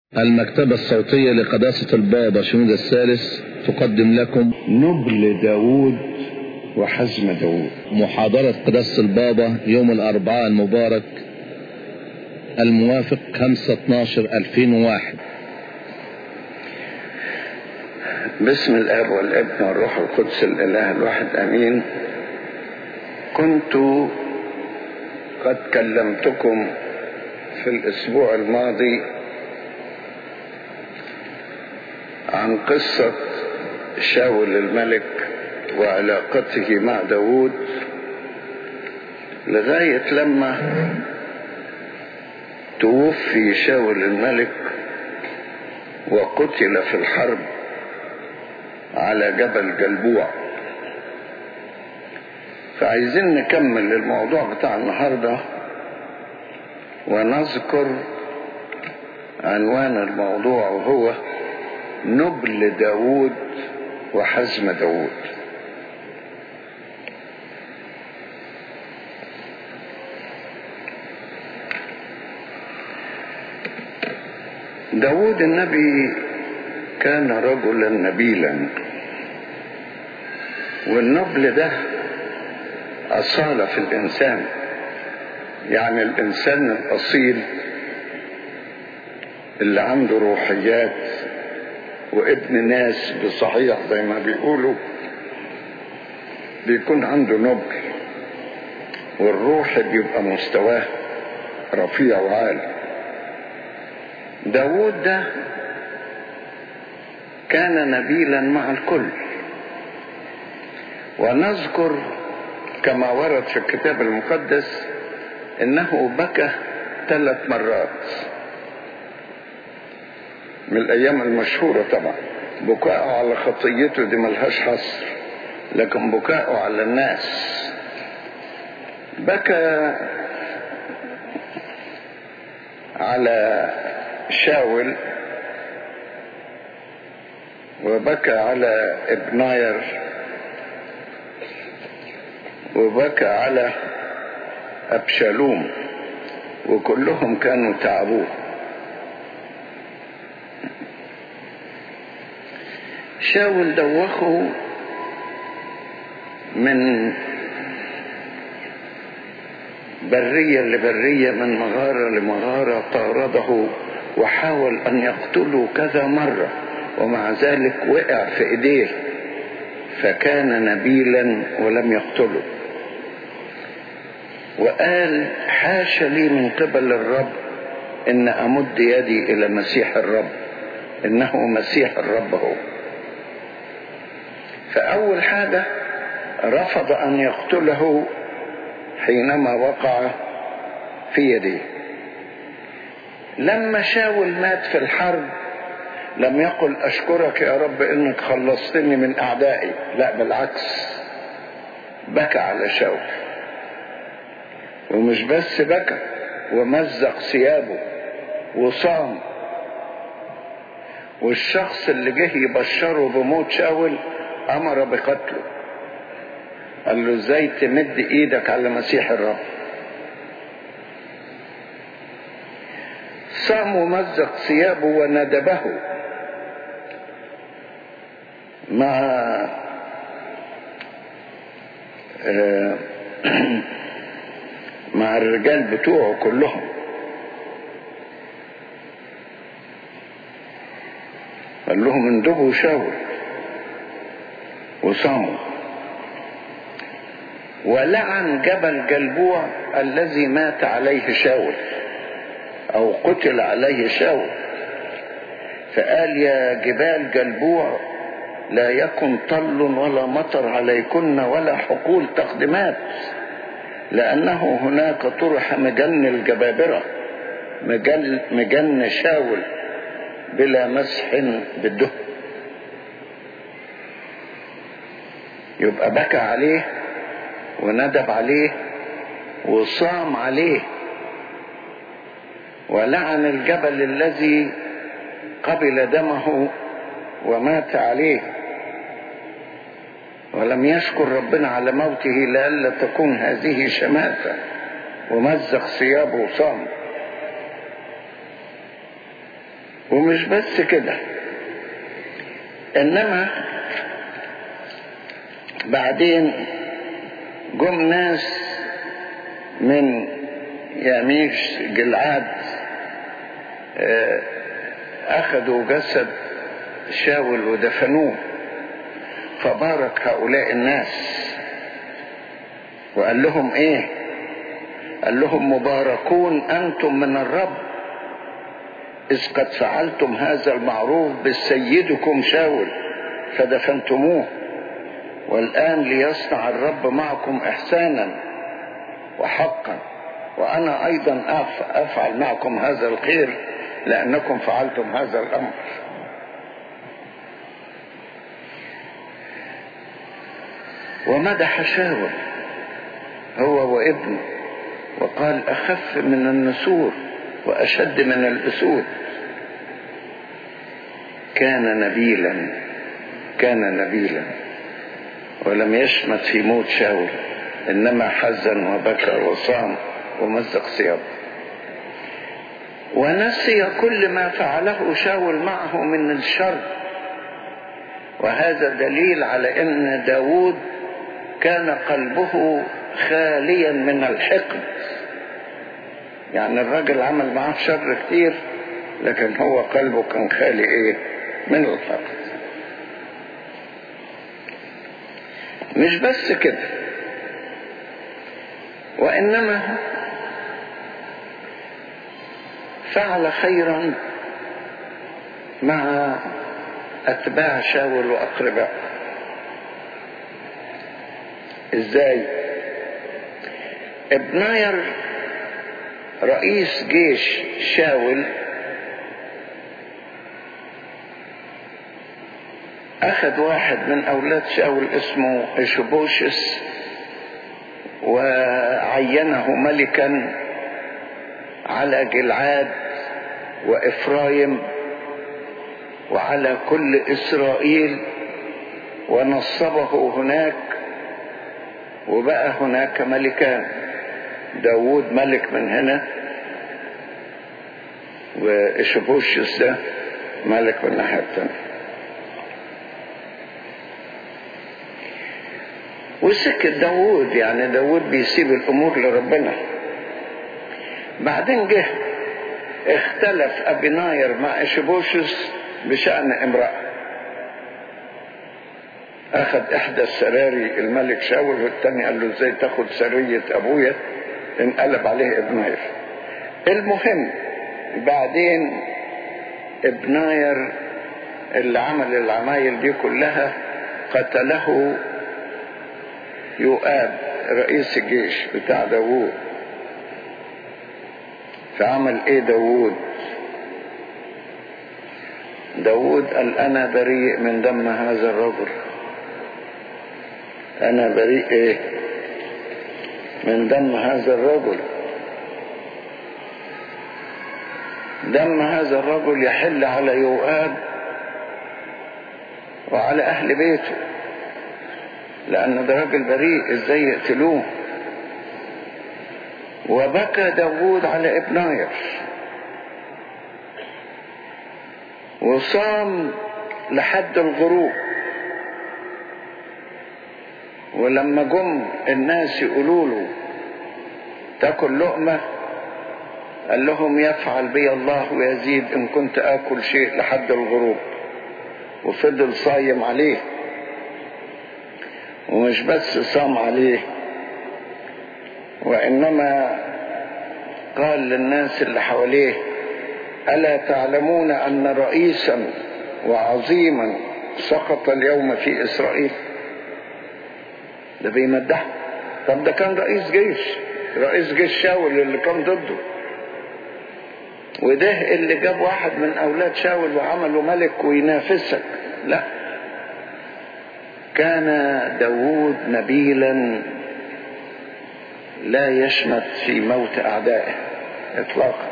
المكتبة الصوتية لقداسة البابا شنود الثالث تقدم لكم نبل داود وحزم داود محاضرة قداسة البابا يوم الأربعاء المبارك الموافق 5 12 2001 باسم الاب والابن والروح القدس الاله الواحد امين كنت قد كلمتكم في الاسبوع الماضي عن قصة شاول الملك وعلاقته مع داود لغاية لما توفي شاول الملك وقتل في الحرب على جبل جلبوع فعايزين نكمل الموضوع بتاع النهاردة ونذكر عنوان الموضوع وهو نبل داود وحزم داود داود النبي كان رجلا نبيلا والنبل ده أصالة في الإنسان يعني الإنسان الأصيل اللي عنده روحيات وابن ناس بصحيح زي ما بيقولوا بيكون عنده نبل والروح بيبقى مستواه رفيع وعالي داود ده كان نبيلا مع الكل ونذكر كما ورد في الكتاب المقدس انه بكى ثلاث مرات من الايام المشهوره طبعا بكاءه على خطيته دي ملهاش حصر لكن بكاءه على الناس بكى على شاول وبكى على ابناير وبكى على أبشالوم وكلهم كانوا تعبوه شاول دوخه من برية لبرية من مغارة لمغارة طارده وحاول أن يقتله كذا مرة ومع ذلك وقع في إيديه فكان نبيلا ولم يقتله وقال حاش لي من قبل الرب ان امد يدي الى مسيح الرب انه مسيح الرب هو فاول حاجه رفض ان يقتله حينما وقع في يديه لما شاول مات في الحرب لم يقل اشكرك يا رب انك خلصتني من اعدائي لا بالعكس بكى على شاول ومش بس بكى ومزق ثيابه وصام والشخص اللي جه يبشره بموت شاول امر بقتله قال له ازاي تمد ايدك على مسيح الرب صام ومزق ثيابه وندبه مع مع الرجال بتوعه كلهم قال لهم اندبوا شاول وصاموا ولعن جبل جلبوع الذي مات عليه شاول او قتل عليه شاول فقال يا جبال جلبوع لا يكن طل ولا مطر عليكن ولا حقول تقدمات لأنه هناك طرح مجن الجبابرة مجن, مجن شاول بلا مسح بالدهن يبقى بكى عليه وندب عليه وصام عليه ولعن الجبل الذي قبل دمه ومات عليه ولم يشكر ربنا على موته لئلا تكون هذه شماتة ومزق ثيابه وصام ومش بس كده انما بعدين جم ناس من ياميش جلعاد اخذوا جسد شاول ودفنوه فبارك هؤلاء الناس وقال لهم ايه قال لهم مباركون انتم من الرب اذ قد فعلتم هذا المعروف بسيدكم شاول فدفنتموه والان ليصنع الرب معكم احسانا وحقا وانا ايضا افعل معكم هذا الخير لانكم فعلتم هذا الامر ومدح شاول هو وابنه وقال اخف من النسور واشد من الاسود كان نبيلا كان نبيلا ولم يشمت في موت شاول انما حزن وبكى وصام ومزق ثيابه ونسي كل ما فعله شاول معه من الشر وهذا دليل على ان داود كان قلبه خاليا من الحقد يعني الراجل عمل معاه شر كتير لكن هو قلبه كان خالي ايه من الحقد مش بس كده وانما فعل خيرا مع اتباع شاول واقربائه ازاي ابناير رئيس جيش شاول اخذ واحد من اولاد شاول اسمه اشبوشس وعينه ملكا على جلعاد وافرايم وعلى كل اسرائيل ونصبه هناك وبقى هناك ملكان داود ملك من هنا وإشبوشس ده ملك من الناحية التانية وسكت داود يعني داود بيسيب الأمور لربنا بعدين جه اختلف أبناير مع إشبوشس بشأن امرأة اخذ احدى السراري الملك شاول والتاني قال له ازاي تاخد سرية ابويا انقلب عليه ابناير المهم بعدين ابناير اللي عمل العمايل دي كلها قتله يؤاب رئيس الجيش بتاع داوود فعمل ايه داوود داوود قال انا بريء من دم هذا الرجل انا بريء ايه من دم هذا الرجل دم هذا الرجل يحل على يؤاب وعلى اهل بيته لان ده راجل بريء ازاي يقتلوه وبكى داوود على ابناير وصام لحد الغروب ولما جم الناس يقولوا له تاكل لقمه قال لهم يفعل بي الله ويزيد ان كنت اكل شيء لحد الغروب وفضل صايم عليه ومش بس صام عليه وانما قال للناس اللي حواليه الا تعلمون ان رئيسا وعظيما سقط اليوم في اسرائيل ده بيمدحه طب ده كان رئيس جيش رئيس جيش شاول اللي كان ضده وده اللي جاب واحد من اولاد شاول وعمله ملك وينافسك لا كان داوود نبيلا لا يشمت في موت اعدائه اطلاقا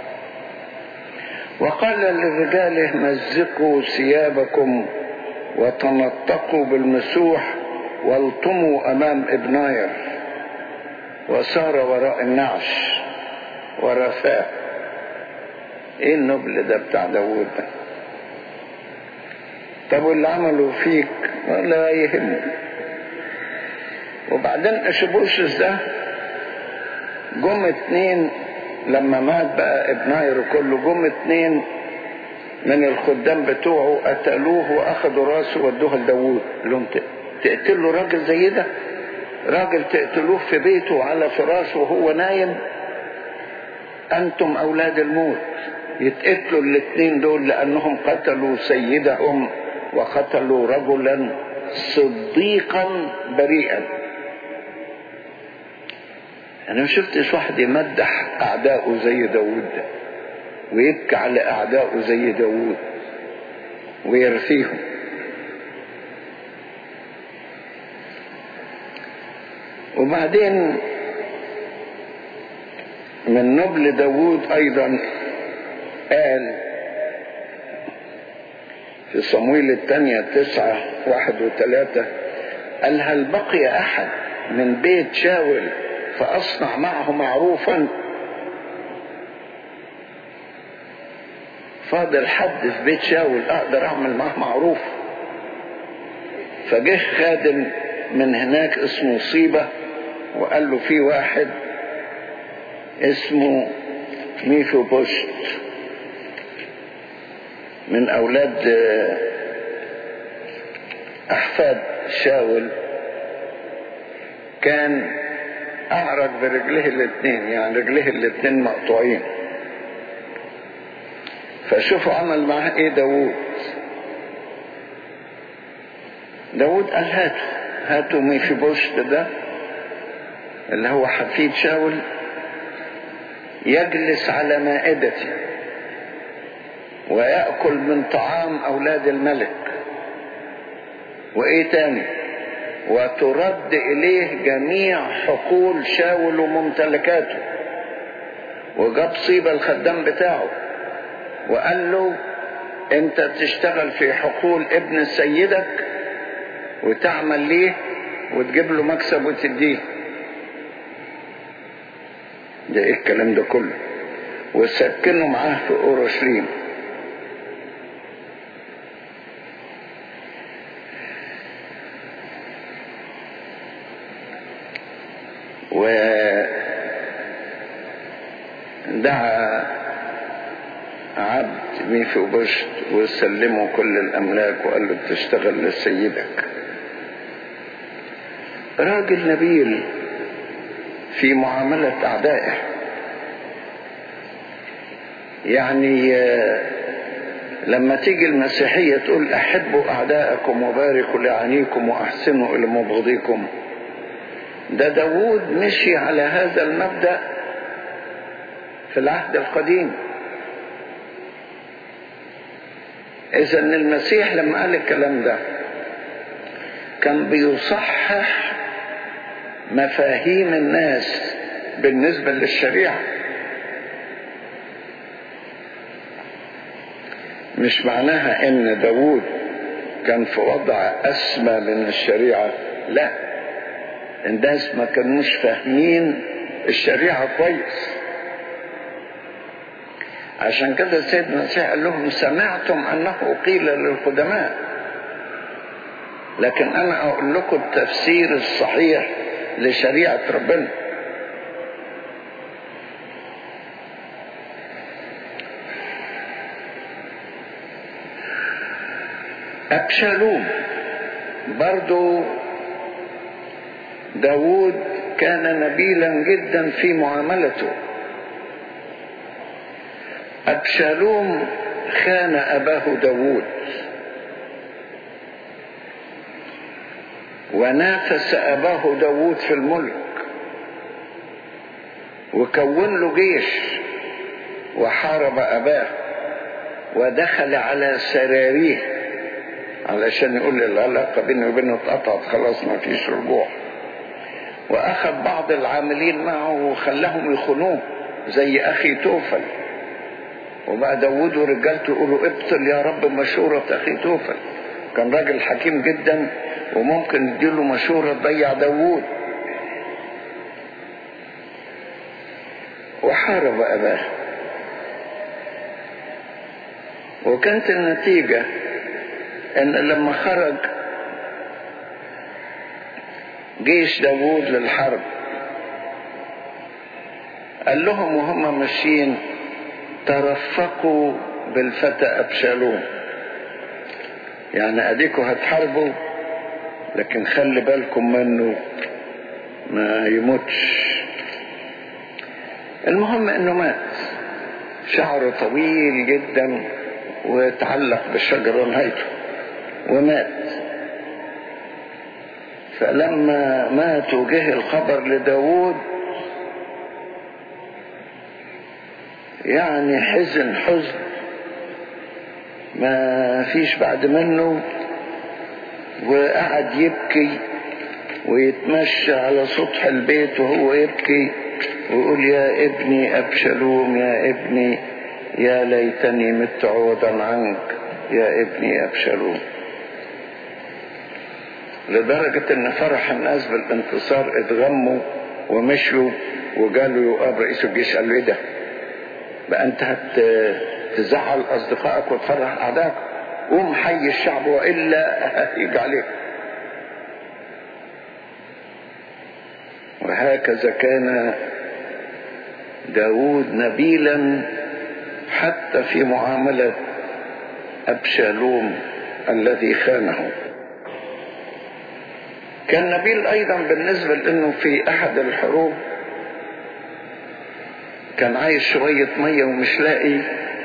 وقال لرجاله مزقوا ثيابكم وتنطقوا بالمسوح والطموا امام ابناير وسار وراء النعش ورثاه ايه النبل ده بتاع داوود ده طب واللي عمله فيك ولا يهمه وبعدين اشبوشس ده جم اتنين لما مات بقى ابناير كله جم اتنين من الخدام بتوعه قتلوه واخدوا راسه ودوها لداوود قال لهم تقتلوا راجل زي ده راجل تقتلوه في بيته على فراشه وهو نايم انتم اولاد الموت يتقتلوا الاثنين دول لانهم قتلوا سيدهم وقتلوا رجلا صديقا بريئا انا ما شفتش واحد يمدح اعدائه زي داوود ده ويبكي على اعدائه زي داوود ويرثيهم وبعدين من نبل داوود ايضا قال في صمويل الثانية تسعة واحد وثلاثة قال هل بقي أحد من بيت شاول فأصنع معه معروفا فاضل حد في بيت شاول أقدر أعمل معه معروف فجه خادم من هناك اسمه صيبة وقال له في واحد اسمه ميفو بوشت من أولاد أحفاد شاول كان أعرج برجليه الاثنين يعني رجليه الاثنين مقطوعين فشوفوا عمل معاه ايه داوود داوود قال هاتوا هاتوا ميفيبوشت ده اللي هو حفيد شاول يجلس على مائدتي ويأكل من طعام أولاد الملك وإيه تاني وترد إليه جميع حقول شاول وممتلكاته وجاب صيبة الخدام بتاعه وقال له انت تشتغل في حقول ابن سيدك وتعمل ليه وتجيب له مكسب وتديه ده ايه الكلام ده كله وسكنه معاه في اورشليم ودعا عبد ميفي وبشت وسلمه كل الاملاك وقال له تشتغل لسيدك راجل نبيل في معاملة أعدائه يعني لما تيجي المسيحية تقول أحبوا أعداءكم وباركوا لعانيكم وأحسنوا إلى مبغضيكم ده داوود مشي على هذا المبدأ في العهد القديم إذا المسيح لما قال الكلام ده كان بيصحح مفاهيم الناس بالنسبة للشريعة مش معناها ان داوود كان في وضع اسمى من الشريعة لا الناس ما كانوش فاهمين الشريعة كويس عشان كده السيد المسيح قال لهم سمعتم انه قيل للقدماء لكن انا اقول لكم التفسير الصحيح لشريعة ربنا أبشالوم برضو داود كان نبيلا جدا في معاملته أبشالوم خان أباه داود ونافس أباه داود في الملك وكون له جيش وحارب أباه ودخل على سراريه علشان يقول العلاقة بينه وبينه اتقطعت خلاص ما فيش رجوع وأخذ بعض العاملين معه وخلاهم يخونوه زي أخي توفل وبقى داود ورجالته يقولوا ابطل يا رب مشورة أخي توفل كان راجل حكيم جدا وممكن يديله مشورة تضيع داوود وحارب أباه وكانت النتيجة ان لما خرج جيش داوود للحرب قال لهم وهم ماشيين ترفقوا بالفتى أبشالوم يعني أديكوا هتحاربوا لكن خلي بالكم منه ما يموتش المهم انه مات شعره طويل جدا وتعلق بالشجرة نهايته ومات فلما مات وجه الخبر لداود يعني حزن حزن ما فيش بعد منه وقعد يبكي ويتمشى على سطح البيت وهو يبكي ويقول يا ابني أبشلوم يا ابني يا ليتني مت عوضا عنك يا ابني أبشلوم لدرجة ان فرح الناس بالانتصار اتغموا ومشوا وقالوا يقاب رئيس الجيش قال له ايه ده بقى انت هتزعل اصدقائك وتفرح اعدائك قوم حي الشعب والا هيجي عليك وهكذا كان داود نبيلا حتى في معاملة أبشالوم الذي خانه كان نبيل أيضا بالنسبة لأنه في أحد الحروب كان عايز شوية مية ومش لاقي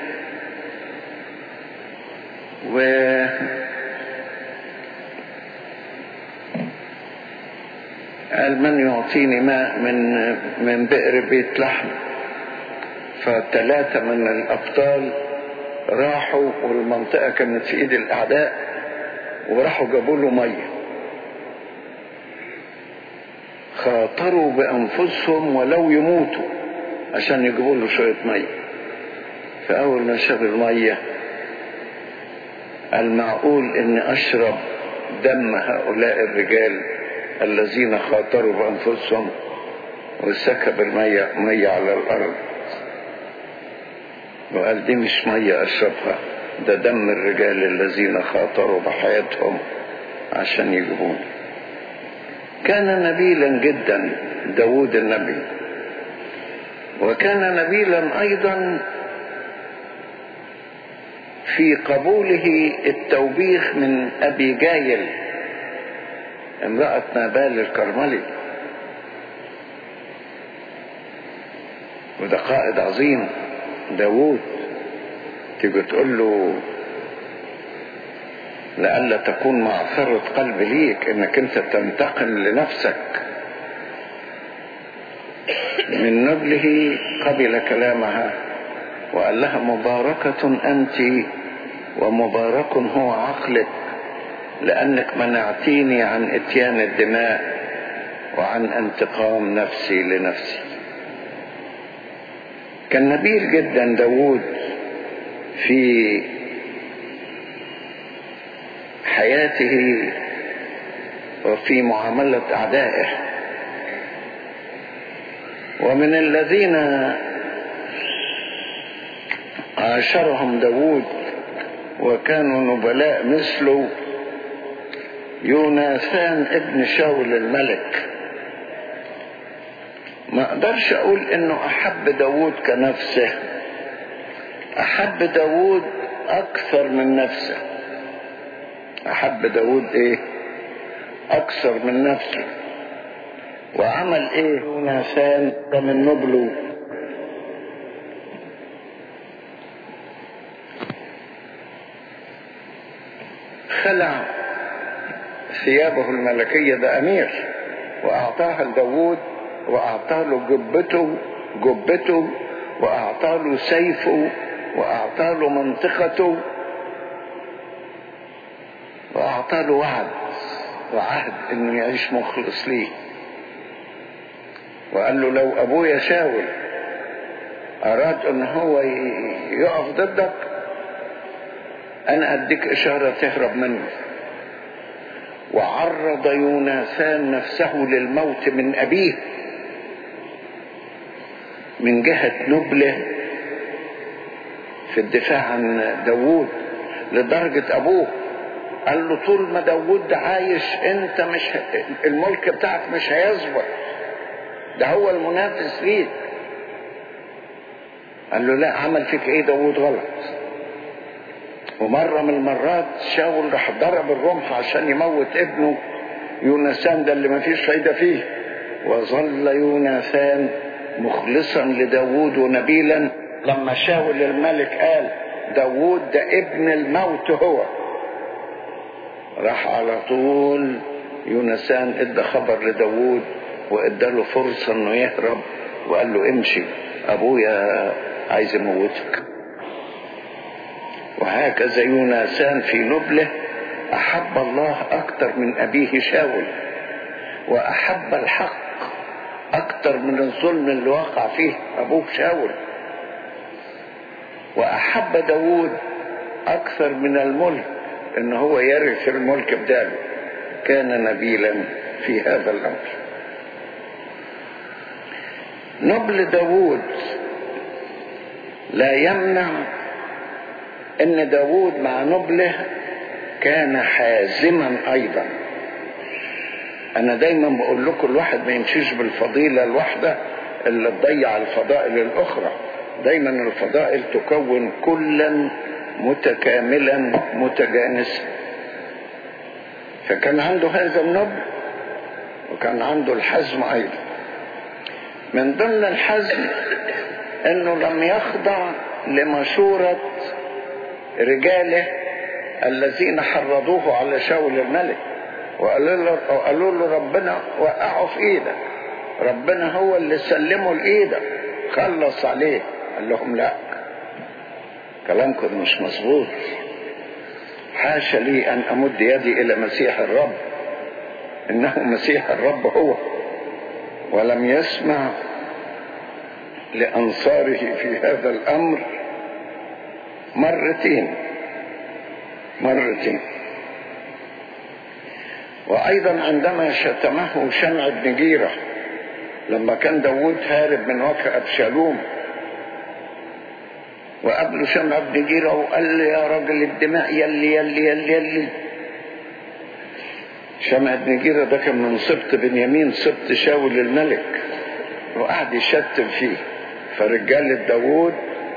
و قال من يعطيني ماء من من بئر بيت لحم فثلاثة من الأبطال راحوا والمنطقة كانت في إيد الأعداء وراحوا جابوا له مية خاطروا بأنفسهم ولو يموتوا عشان يجيبوا له شوية مية فأول ما شاف المية المعقول إني أشرب دم هؤلاء الرجال الذين خاطروا بأنفسهم وسكب المية مية على الأرض وقال دي مش مية أشربها ده دم الرجال الذين خاطروا بحياتهم عشان يجيبوني كان نبيلا جدا داود النبي وكان نبيلا أيضا في قبوله التوبيخ من أبي جايل امرأة نابال الكرملي وده قائد عظيم داوود تيجي تقول له لئلا تكون معثرة قلب ليك انك انت تنتقم لنفسك من نبله قبل كلامها وقال لها مباركة انت ومبارك هو عقلك لأنك منعتيني عن إتيان الدماء وعن انتقام نفسي لنفسي كان نبيل جدا داود في حياته وفي معاملة أعدائه ومن الذين عاشرهم داود وكانوا نبلاء مثله يوناثان ابن شاول الملك ما اقدرش اقول انه احب داود كنفسه احب داود اكثر من نفسه احب داود ايه اكثر من نفسه وعمل ايه يوناثان من نبله خلع ثيابه الملكية ده أمير وأعطاها لداود وأعطى له جبته جبته وأعطى له سيفه وأعطى له منطقته وأعطى له وعد وعهد إنه يعيش مخلص ليه وقال له لو أبويا شاول أراد إن هو يقف ضدك أنا أديك إشارة تهرب منه وعرض يوناثان نفسه للموت من أبيه من جهة نبله في الدفاع عن داوود لدرجة ابوه قال له طول ما داود عايش انت مش ه... الملك بتاعك مش هيظبط ده هو المنافس ليك قال له لا عمل فيك ايه داود غلط ومرة من المرات شاول راح ضرب الرمح عشان يموت ابنه يونسان ده اللي ما فيش فايدة فيه وظل يوناثان مخلصا لداود ونبيلا لما شاول الملك قال داود ده ابن الموت هو راح على طول يونسان ادى خبر لداود وادى له فرصة انه يهرب وقال له امشي ابويا عايز يموتك وهكذا يونسان في نبله احب الله اكتر من ابيه شاول واحب الحق اكتر من الظلم اللي وقع فيه ابوه شاول واحب داود اكثر من الملك ان هو يرث الملك بداله كان نبيلا في هذا الامر نبل داود لا يمنع ان داود مع نبله كان حازما ايضا انا دايما بقول لكم الواحد ما يمشيش بالفضيلة الواحدة اللي تضيع الفضائل الاخرى دايما الفضائل تكون كلا متكاملا متجانسا فكان عنده هذا النبل وكان عنده الحزم ايضا من ضمن الحزم انه لم يخضع لمشورة رجاله الذين حرضوه على شاول الملك وقالوا له, وقالوا له ربنا وقعه في ايدك ربنا هو اللي سلمه لايدك خلص عليه قال لهم لا كلامكم مش مظبوط حاشا لي ان امد يدي الى مسيح الرب انه مسيح الرب هو ولم يسمع لانصاره في هذا الامر مرتين مرتين وايضا عندما شتمه شمع بن جيره لما كان داود هارب من وجه ابشالوم وقابله شمع بن جيره وقال له يا راجل الدماء يلي يلي يلي يلي شمع بن جيره ده كان من سبط بنيامين سبط شاول الملك وقعد يشتم فيه فرجال داود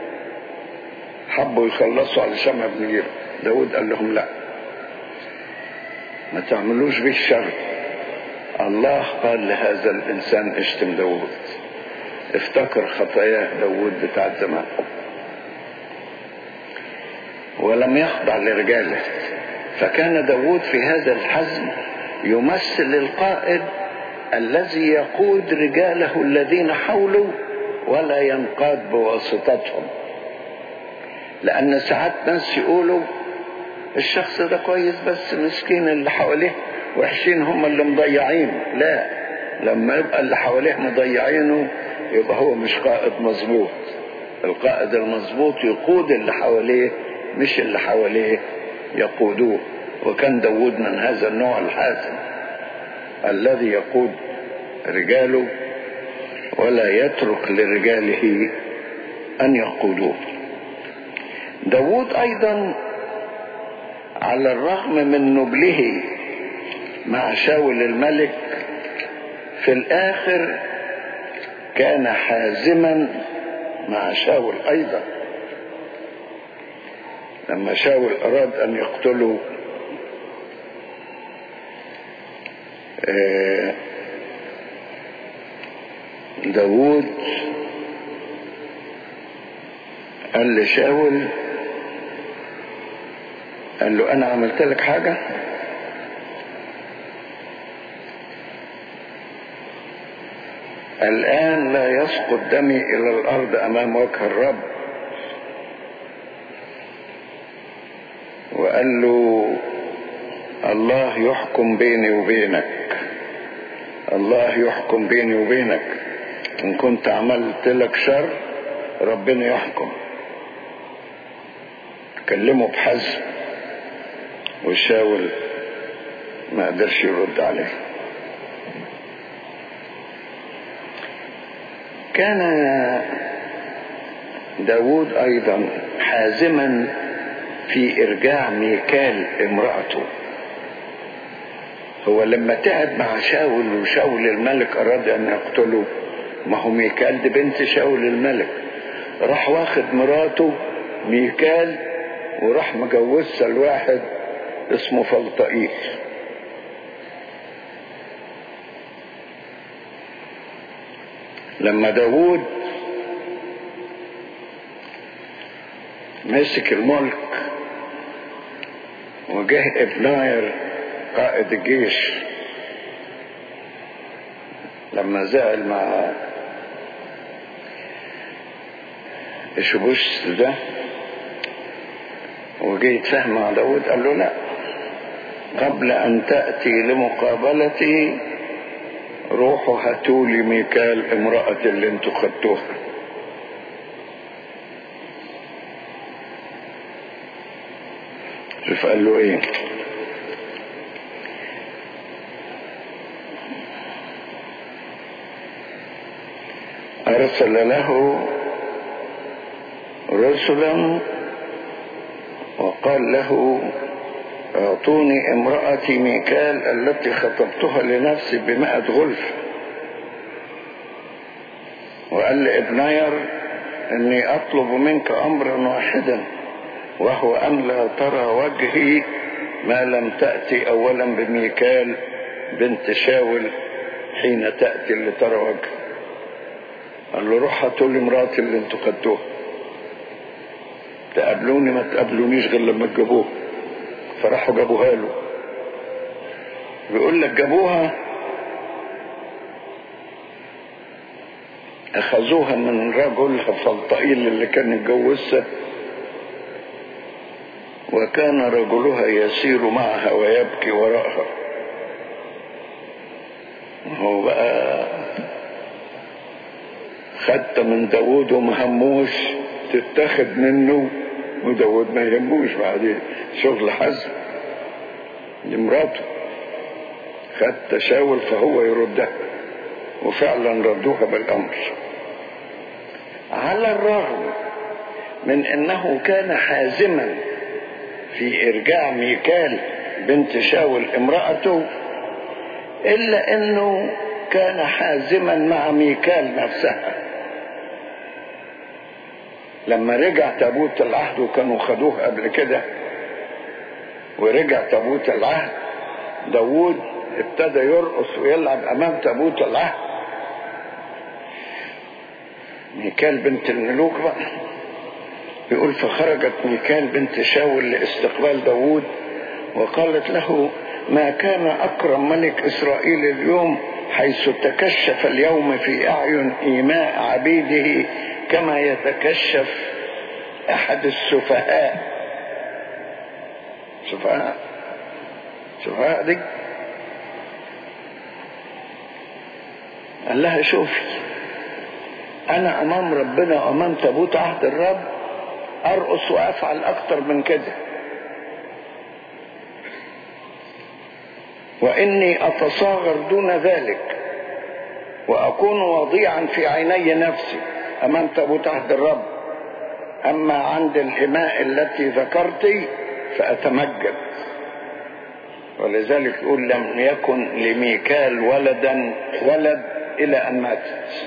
حبوا يخلصوا على شمع بن جيره داود قال لهم لا ما تعملوش به الشر الله قال لهذا الانسان اشتم داود افتكر خطاياه داود بتاع زمان ولم يخضع لرجاله فكان داود في هذا الحزم يمثل القائد الذي يقود رجاله الذين حوله ولا ينقاد بواسطتهم لان ساعات ناس يقولوا الشخص ده كويس بس مسكين اللي حواليه وحشين هم اللي مضيعينه لا لما يبقى اللي حواليه مضيعينه يبقى هو مش قائد مظبوط القائد المظبوط يقود اللي حواليه مش اللي حواليه يقودوه وكان داود من هذا النوع الحازم الذي يقود رجاله ولا يترك لرجاله ان يقودوه داود ايضا على الرغم من نبله مع شاول الملك في الاخر كان حازما مع شاول ايضا لما شاول اراد ان يقتله داود قال لشاول قال له انا عملت لك حاجه الان لا يسقط دمي الى الارض امام وجه الرب وقال له الله يحكم بيني وبينك الله يحكم بيني وبينك ان كنت عملت لك شر ربنا يحكم كلمه بحزم وشاول ما قدرش يرد عليه كان داود ايضا حازما في ارجاع ميكال امرأته هو لما تعب مع شاول وشاول الملك اراد ان يقتله ما هو ميكال دي بنت شاول الملك راح واخد مراته ميكال وراح مجوزها لواحد اسمه فلطئيل لما داوود مسك الملك وجه ابناير قائد الجيش لما زعل مع إشبوش ده وجه يتفاهم مع داود قال له لا قبل أن تأتي لمقابلتي روحوا هاتوا لي ميكال امرأة اللي انتوا خدتوها شوف قال له ايه أرسل له رسلا وقال له اعطوني امرأتي ميكال التي خطبتها لنفسي بمائة غلف وقال لابنير اني اطلب منك امرا واحدا وهو ان لا ترى وجهي ما لم تأتي اولا بميكال بنت شاول حين تأتي اللي ترى وجهي قال له روح هاتوا لي مراتي اللي انتوا خدتوها تقابلوني ما تقابلونيش غير لما تجيبوها فراحوا جابوها له بيقول لك جابوها اخذوها من رجلها فلطئيل اللي كان اتجوزها وكان رجلها يسير معها ويبكي وراءها هو بقى خدت من داوود وما هموش تتاخد منه وداود ما يهموش بعدين شغل حزم لمراته خد تشاول فهو يردها وفعلا ردوها بالامر على الرغم من انه كان حازما في ارجاع ميكال بنت شاول امرأته الا انه كان حازما مع ميكال نفسها لما رجع تابوت العهد وكانوا خدوه قبل كده ورجع تابوت العهد داوود ابتدى يرقص ويلعب امام تابوت العهد ميكال بنت الملوك بقى بيقول فخرجت ميكال بنت شاول لاستقبال داوود وقالت له ما كان اكرم ملك اسرائيل اليوم حيث تكشف اليوم في اعين ايماء عبيده كما يتكشف احد السفهاء سفهاء سفهاء دي قال لها شوفي انا امام ربنا امام تابوت عهد الرب ارقص وافعل اكتر من كده واني اتصاغر دون ذلك واكون وضيعا في عيني نفسي امام تابوت عهد الرب اما عند الاماء التي ذكرت فاتمجد ولذلك يقول لم يكن لميكال ولدا ولد الى ان ماتت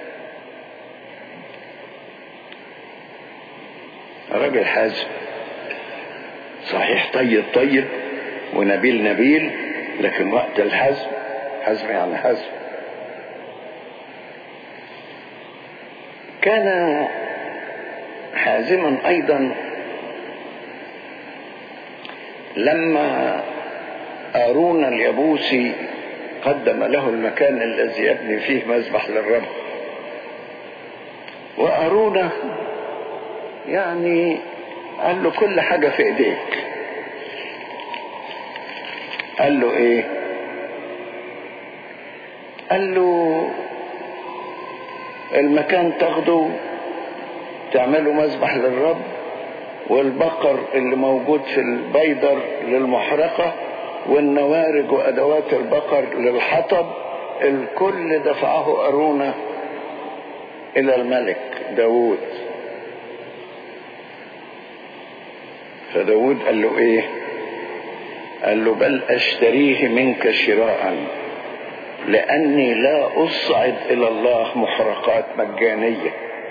راجل حازم صحيح طيب طيب ونبيل نبيل لكن وقت الحزم حزم يعني حزم كان حازما ايضا لما ارون اليبوسي قدم له المكان الذي يبني فيه مذبح للرب وارون يعني قال له كل حاجه في ايديك قال له ايه قال له المكان تاخده تعمله مذبح للرب والبقر اللي موجود في البيدر للمحرقة والنوارج وأدوات البقر للحطب الكل دفعه أرونة إلى الملك داود فداود قال له ايه قال له بل اشتريه منك شراء لاني لا اصعد الى الله محرقات مجانيه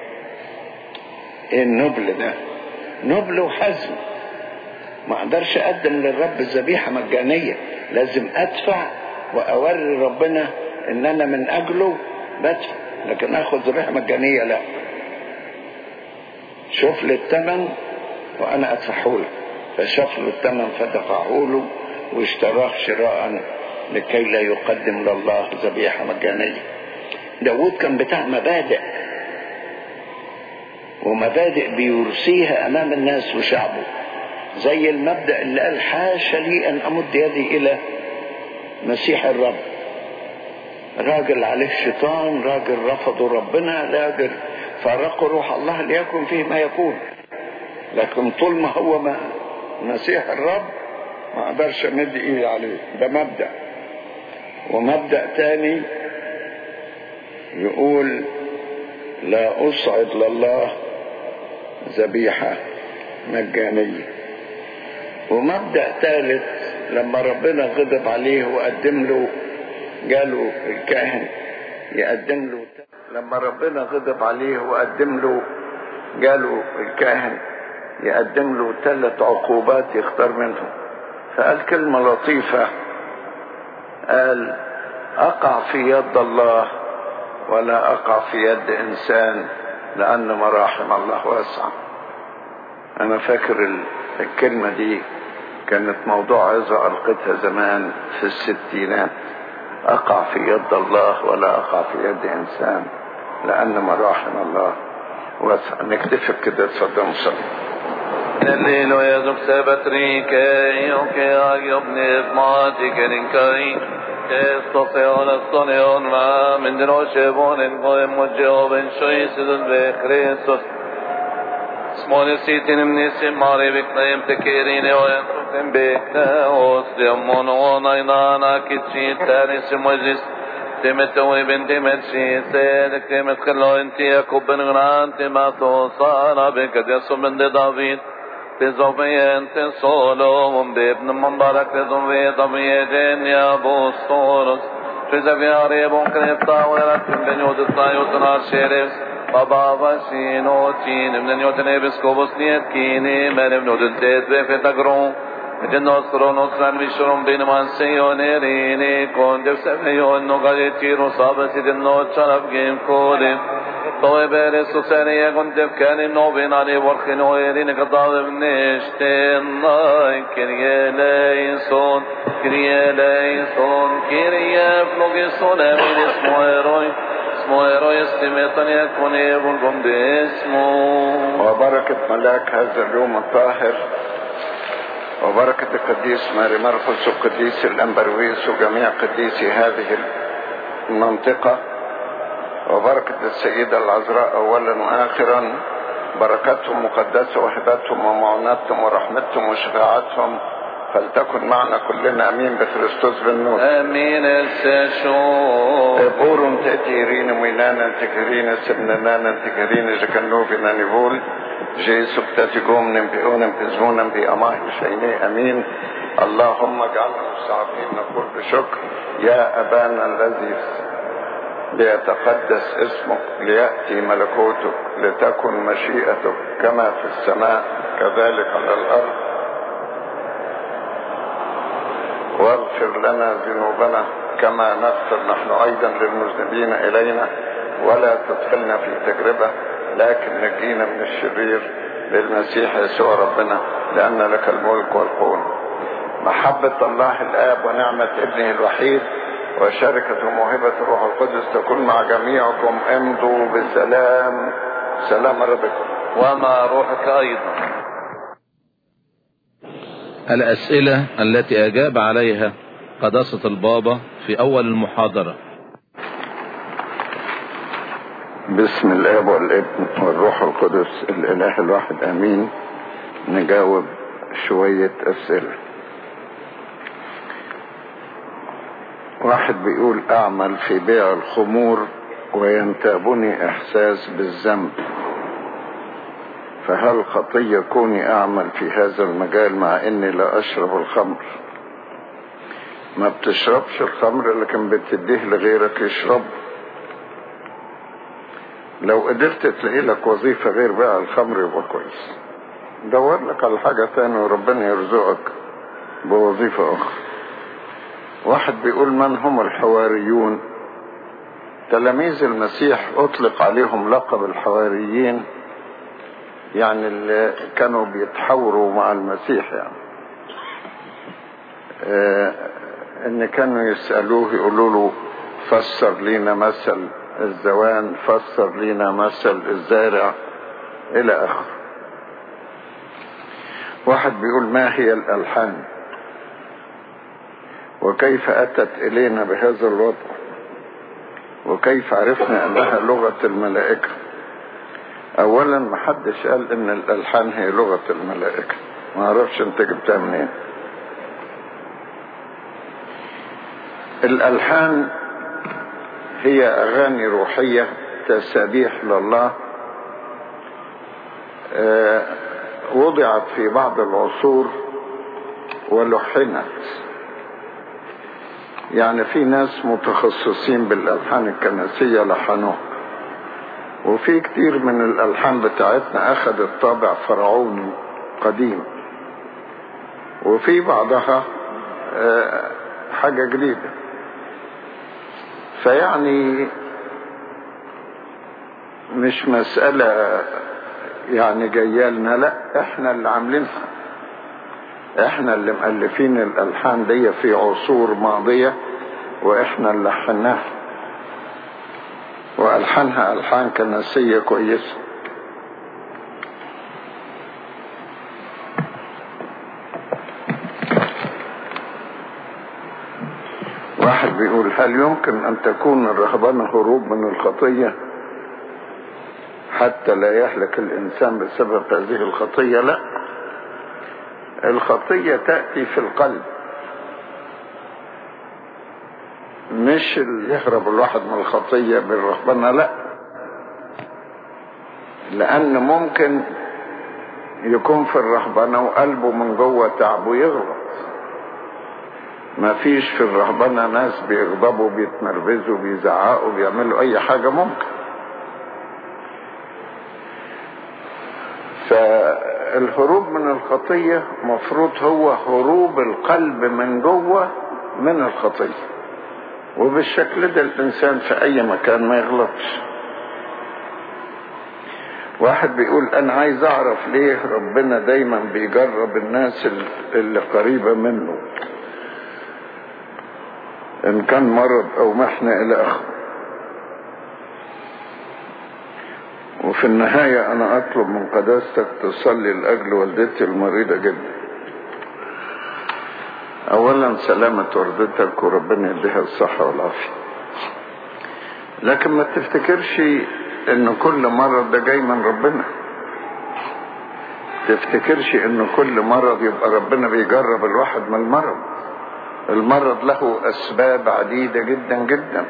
ايه النبل ده نبل وحزم ما اقدرش اقدم للرب ذبيحه مجانيه لازم ادفع واوري ربنا ان انا من اجله بدفع لكن اخد ذبيحه مجانيه لا شوف لي الثمن وانا ادفعه لك فشاف له الثمن فدفعه له واشتراه شراء لكي لا يقدم لله ذبيحه مجانيه داود كان بتاع مبادئ ومبادئ بيرسيها امام الناس وشعبه زي المبدا اللي قال حاشا لي ان امد يدي الى مسيح الرب راجل عليه الشيطان راجل رفضوا ربنا راجل فارقوا روح الله ليكن فيه ما يكون لكن طول ما هو ما مسيح الرب ما اقدرش امد ايدي عليه ده مبدا ومبدا تاني يقول لا اصعد لله ذبيحه مجانيه ومبدا ثالث لما ربنا غضب عليه وقدم له جاله الكاهن يقدم له لما ربنا غضب عليه وقدم له جاله الكاهن يقدم له ثلاث عقوبات يختار منهم فقال كلمة لطيفة قال أقع في يد الله ولا أقع في يد إنسان لأن مراحم الله واسعة أنا فاكر الكلمة دي كانت موضوع عظة ألقيتها زمان في الستينات أقع في يد الله ولا أقع في يد إنسان لأن مراحم الله واسعة نكتفي كده اتفضل مصلي الليل ويزق سبتريكي وكي أجبني بماتي كرينكي تستطيعون الصنيون ما من دروشبون قوم وجوب شوي سدن بخريستوس اسمون سيتين من اسم ماري بكنايم تكيرين وينتم بكنا وصدمون ونينانا كتشي تاريس مجلس تمت وابن تمت شي سيدك تمت خلو انتي يكوب بن غران تماتو صار بك جسو من دافيد تزوفي انت صولوم بابن مبارك تزوفي ضمي جن يا بوستورس تزوفي عريبون كريبتا ولكن بن يود الطايو تنار شيرس بابا وشينو تين من يوتن ابسكوبوس نيت كيني من نودن تيت بفي تقرون Ed nostro non salviscion bene mansione rene con Dio se io no gade tiro sabasi de no charab game kode to e bere so sene e con Dio kane no benare warkhe no erin qadav neshten nay kirye leison kirye leison kirye vloge sone min ismo eroi اسمه eroi استمتن يكون يبن قم باسمه وبركة ملاك هذا اليوم الطاهر وبركة القديس ماري مرقس والقديس الأنبرويس وجميع قديسي هذه المنطقة وبركة السيدة العذراء أولا وآخرا بركتهم مقدسة وهبتهم ومعونتهم ورحمتهم وشفاعتهم فلتكن معنا كلنا امين بخريستوس بالنور امين السشو بورم تأتيرين وينانا تكرين سبنانا تكرين جكنوبنا نقول جيسو بتاتيكم نبيون بزمونا بأماه شيني امين اللهم اجعلنا مستعفين نقول بشكر يا ابانا الذي ليتقدس اسمك ليأتي ملكوتك لتكن مشيئتك كما في السماء كذلك على الأرض واغفر لنا ذنوبنا كما نغفر نحن أيضا للمذنبين إلينا ولا تدخلنا في تجربة لكن نجينا من الشرير للمسيح يسوع ربنا لأن لك الملك والقوة محبة الله الآب ونعمة ابنه الوحيد وشركة موهبة الروح القدس تكون مع جميعكم امضوا بسلام سلام ربكم ومع روحك ايضا الأسئلة التي أجاب عليها قداسة البابا في أول المحاضرة بسم الاب والابن والروح القدس الاله الواحد امين نجاوب شوية اسئلة واحد بيقول اعمل في بيع الخمور وينتابني احساس بالذنب فهل خطية كوني أعمل في هذا المجال مع إني لا أشرب الخمر ما بتشربش الخمر لكن بتديه لغيرك يشرب لو قدرت تلاقي لك وظيفة غير بقى الخمر يبقى كويس دور لك على حاجة تانية وربنا يرزقك بوظيفة أخرى واحد بيقول من هم الحواريون تلاميذ المسيح أطلق عليهم لقب الحواريين يعني اللي كانوا بيتحاوروا مع المسيح يعني آه ان كانوا يسألوه يقولوا له فسر لنا مثل الزوان فسر لنا مثل الزارع الى اخره واحد بيقول ما هي الالحان وكيف اتت الينا بهذا الوضع وكيف عرفنا انها لغة الملائكة اولا ما حدش قال ان الالحان هي لغة الملائكة ما اعرفش انت جبتها منين الالحان هي اغاني روحية تسابيح لله أه وضعت في بعض العصور ولحنت يعني في ناس متخصصين بالالحان الكنسية لحنوها وفي كتير من الالحان بتاعتنا اخذت طابع فرعوني قديم وفي بعضها أه حاجة جديدة فيعني مش مسألة يعني جاية لنا لا احنا اللي عاملينها احنا اللي مؤلفين الالحان دي في عصور ماضية واحنا اللي لحناها والحانها الحان كنسية كويسة واحد بيقول هل يمكن ان تكون الرهبنة هروب من الخطية حتى لا يهلك الانسان بسبب هذه الخطية لا الخطية تأتي في القلب مش اللي يهرب الواحد من الخطية بالرهبنة لا لان ممكن يكون في الرهبنة وقلبه من جوه تعب ويغلط ما فيش في الرهبنة ناس بيغضبوا بيتمربزوا بيزعقوا بيعملوا اي حاجة ممكن فالهروب من الخطية مفروض هو هروب القلب من جوه من الخطية وبالشكل ده الانسان في اي مكان ما يغلطش واحد بيقول انا عايز اعرف ليه ربنا دايما بيجرب الناس اللي قريبة منه ان كان مرض او محنة الى اخره وفي النهاية انا اطلب من قداستك تصلي لاجل والدتي المريضة جدا اولا سلامة والدتك وربنا يديها الصحة والعافية لكن ما تفتكرش ان كل مرض ده جاي من ربنا تفتكرش ان كل مرض يبقى ربنا بيجرب الواحد من المرض المرض له اسباب عديدة جدا جدا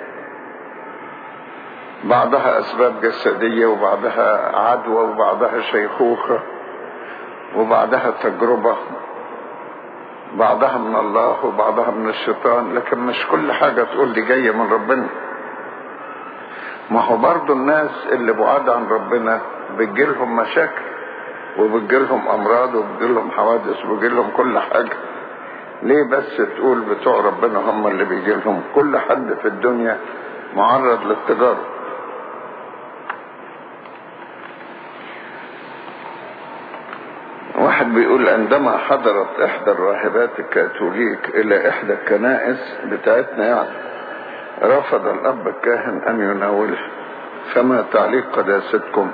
بعضها اسباب جسدية وبعضها عدوى وبعضها شيخوخة وبعضها تجربة بعضها من الله وبعضها من الشيطان لكن مش كل حاجة تقول دي جاية من ربنا ما هو برضو الناس اللي بعاد عن ربنا بتجيلهم مشاكل وبتجيلهم امراض وبتجيلهم حوادث وبتجيلهم كل حاجة ليه بس تقول بتوع ربنا هم اللي بيجيلهم كل حد في الدنيا معرض للتجارب واحد بيقول عندما حضرت احدى الراهبات الكاثوليك الى احدى الكنائس بتاعتنا يعني رفض الاب الكاهن ان يناولها فما تعليق قداستكم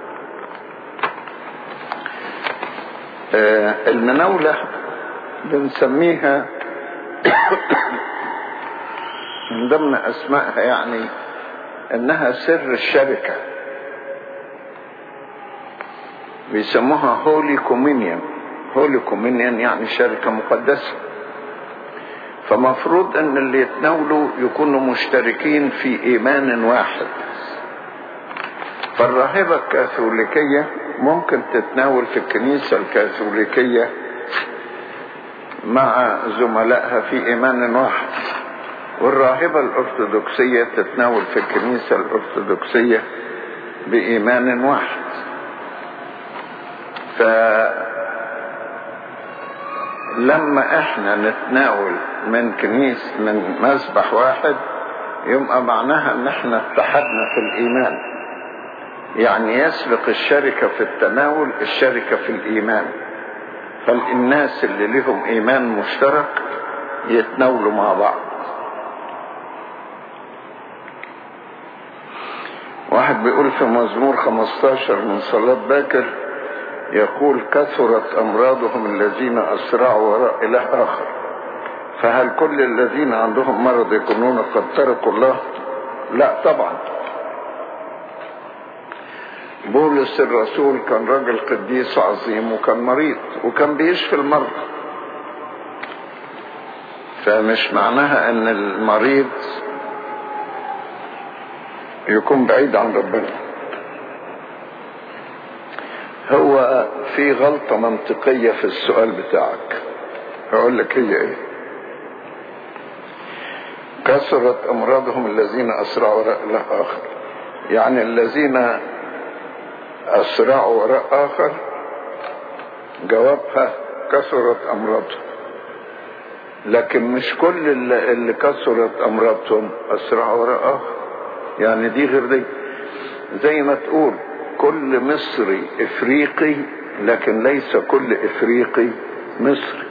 آه المناولة بنسميها من ضمن اسمائها يعني انها سر الشركة بيسموها هولي كومينيون هولي كومينيون يعني شركة مقدسة فمفروض ان اللي يتناولوا يكونوا مشتركين في ايمان واحد فالراهبة الكاثوليكية ممكن تتناول في الكنيسة الكاثوليكية مع زملائها في إيمان واحد والراهبة الأرثوذكسية تتناول في الكنيسة الأرثوذكسية بإيمان واحد فلما احنا نتناول من كنيس من مسبح واحد يبقى معناها ان احنا اتحدنا في الايمان يعني يسبق الشركة في التناول الشركة في الايمان فالناس اللي لهم ايمان مشترك يتناولوا مع بعض واحد بيقول في مزمور 15 من صلاة باكر يقول كثرت أمراضهم الذين أسرعوا وراء إله آخر فهل كل الذين عندهم مرض يكونون قد تركوا الله لا طبعا بولس الرسول كان راجل قديس عظيم وكان مريض وكان بيشفي المرضى فمش معناها ان المريض يكون بعيد عن ربنا هو في غلطة منطقية في السؤال بتاعك هقول لك هي ايه كثرت امراضهم الذين اسرعوا وراء اله اخر يعني الذين اسرعوا وراء اخر جوابها كثرت امراضهم لكن مش كل اللي, اللي كثرت امراضهم اسرعوا وراء اخر يعني دي غير دي زي ما تقول كل مصري افريقي لكن ليس كل افريقي مصري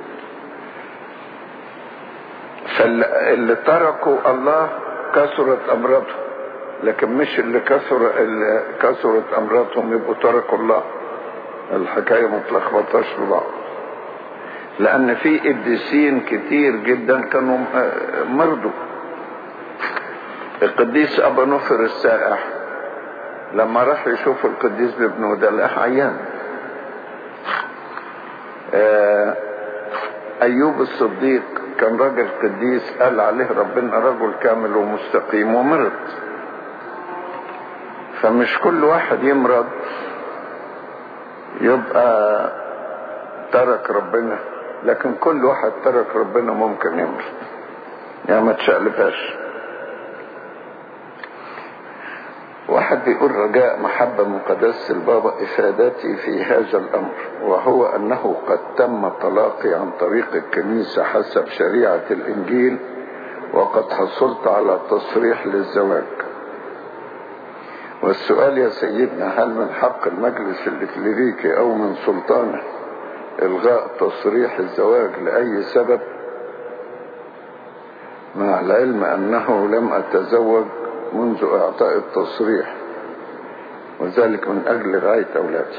فاللي تركوا الله كثرت امراضهم لكن مش اللي كثر اللي كثرت امراضهم يبقوا تركوا الله الحكايه ما تلخبطهاش في بعض لان في قديسين كتير جدا كانوا مرضوا القديس ابا نفر السائح لما راح يشوف القديس بابنه ده لقاه عيان ايوب الصديق كان راجل قديس قال عليه ربنا رجل كامل ومستقيم ومرض فمش كل واحد يمرض يبقى ترك ربنا لكن كل واحد ترك ربنا ممكن يمرض يعني ما تشقلبهاش واحد بيقول رجاء محبة من قداسة البابا إفادتي في هذا الأمر وهو أنه قد تم طلاقي عن طريق الكنيسة حسب شريعة الإنجيل وقد حصلت على تصريح للزواج والسؤال يا سيدنا هل من حق المجلس الإكليريكي أو من سلطانه إلغاء تصريح الزواج لأي سبب مع العلم أنه لم أتزوج منذ اعطاء التصريح وذلك من اجل غاية اولادي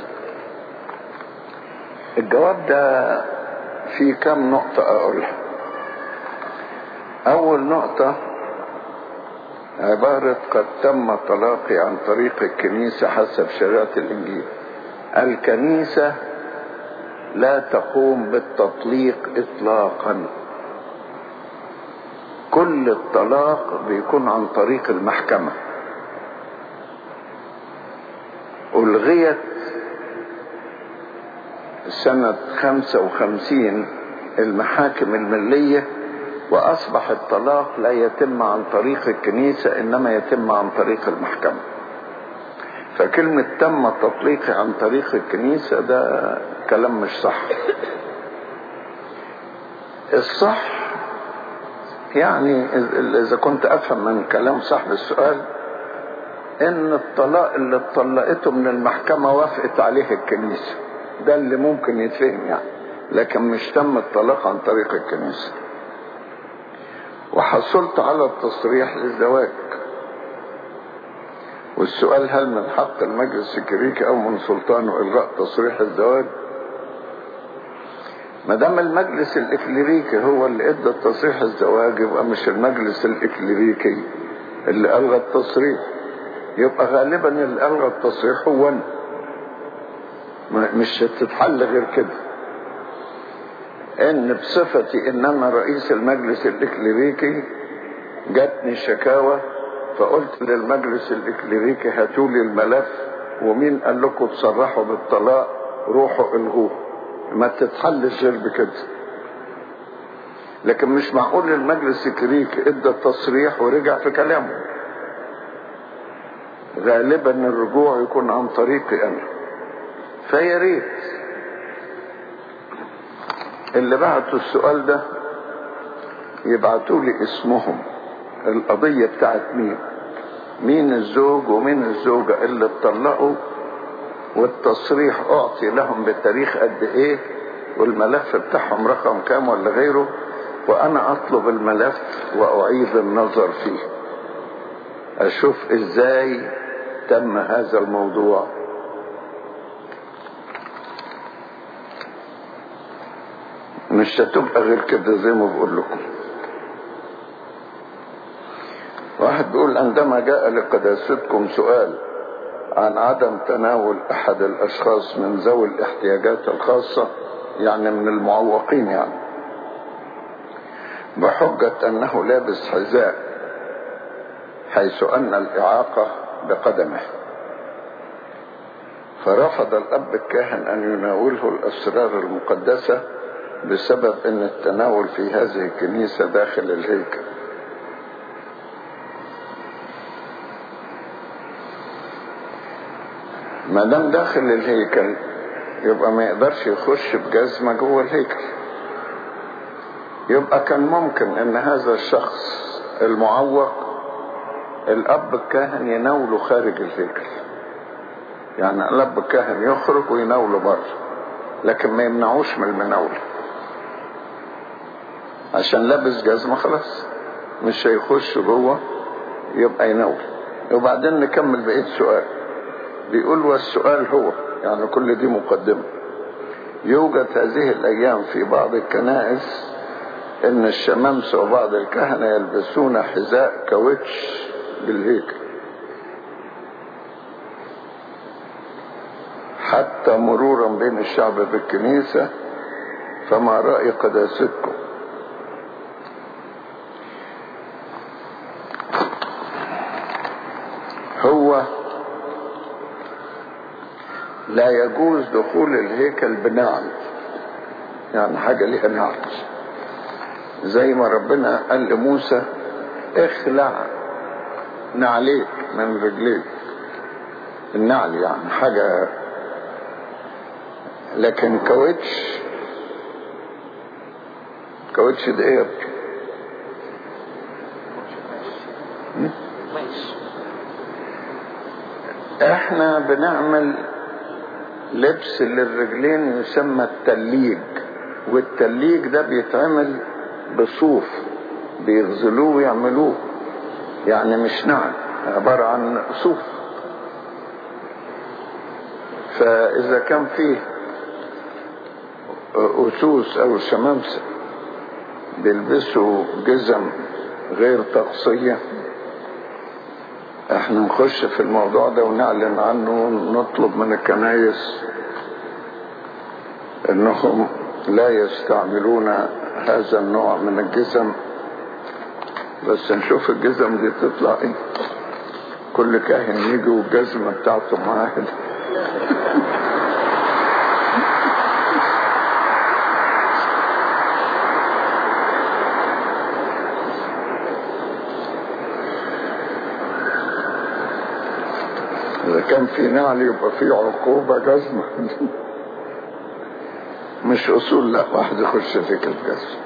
الجواب ده في كم نقطة اقولها اول نقطة عبارة قد تم طلاقي عن طريق الكنيسة حسب شريعة الانجيل الكنيسة لا تقوم بالتطليق اطلاقا كل الطلاق بيكون عن طريق المحكمة ألغيت سنة خمسة وخمسين المحاكم الملية وأصبح الطلاق لا يتم عن طريق الكنيسة إنما يتم عن طريق المحكمة فكلمة تم تطليقي عن طريق الكنيسة ده كلام مش صح الصح يعني اذا كنت افهم من كلام صاحب السؤال ان الطلاق اللي اتطلقته من المحكمة وافقت عليه الكنيسة ده اللي ممكن يتفهم يعني لكن مش تم الطلاق عن طريق الكنيسة وحصلت على التصريح للزواج والسؤال هل من حق المجلس الكريكي او من سلطانه الغاء تصريح الزواج ما دام المجلس الاكليريكي هو اللي ادى تصريح الزواج يبقى مش المجلس الاكليريكي اللي الغى التصريح يبقى غالبا اللي الغى التصريح هو انا مش هتتحل غير كده ان بصفتي ان انا رئيس المجلس الاكليريكي جاتني شكاوى فقلت للمجلس الاكليريكي هاتولي الملف ومين قال لكم تصرحوا بالطلاق روحوا الغوه ما تتحلش غير بكده لكن مش معقول المجلس الكريك ادى التصريح ورجع في كلامه غالبا الرجوع يكون عن طريقي انا فيا ريت اللي بعتوا السؤال ده يبعتوا لي اسمهم القضية بتاعت مين مين الزوج ومين الزوجة اللي اتطلقوا والتصريح اعطي لهم بالتاريخ قد ايه والملف بتاعهم رقم كام ولا غيره وانا اطلب الملف واعيد النظر فيه اشوف ازاي تم هذا الموضوع مش هتبقى غير كده زي ما بقول لكم واحد بيقول عندما جاء لقداستكم سؤال عن عدم تناول احد الاشخاص من ذوي الاحتياجات الخاصة يعني من المعوقين يعني بحجة انه لابس حذاء حيث ان الاعاقة بقدمه فرفض الاب الكاهن ان يناوله الاسرار المقدسة بسبب ان التناول في هذه الكنيسة داخل الهيكل ما دام داخل الهيكل يبقى ما يقدرش يخش بجزمة جوه الهيكل يبقى كان ممكن ان هذا الشخص المعوق الاب الكاهن يناوله خارج الهيكل يعني الاب الكاهن يخرج ويناوله بره لكن ما يمنعوش من المناولة عشان لابس جزمة خلاص مش هيخش جوه يبقى يناول وبعدين نكمل بقية السؤال بيقول والسؤال هو يعني كل دي مقدمة يوجد هذه الأيام في بعض الكنائس إن الشمامسة وبعض الكهنة يلبسون حذاء كاوتش بالهيكل حتى مرورا بين الشعب بالكنيسة فما رأي قداستكم هو لا يجوز دخول الهيكل بنعل يعني حاجة ليها نعل زي ما ربنا قال لموسى اخلع نعليك من رجليك النعل يعني حاجة لكن كاوتش كاوتش ده ايه احنا بنعمل لبس للرجلين يسمى التليج والتليج ده بيتعمل بصوف بيغزلوه ويعملوه يعني مش نعل عبارة عن صوف فإذا كان فيه أسوس أو شمامسة بيلبسوا جزم غير تقصية احنا نخش في الموضوع ده ونعلن عنه نطلب من الكنايس انهم لا يستعملون هذا النوع من الجزم بس نشوف الجزم دي تطلع ايه كل كاهن يجي والجزمة بتاعته معاه إذا كان في نعل يبقى في عقوبة جزمة مش أصول لا واحد يخش فيك الجزمة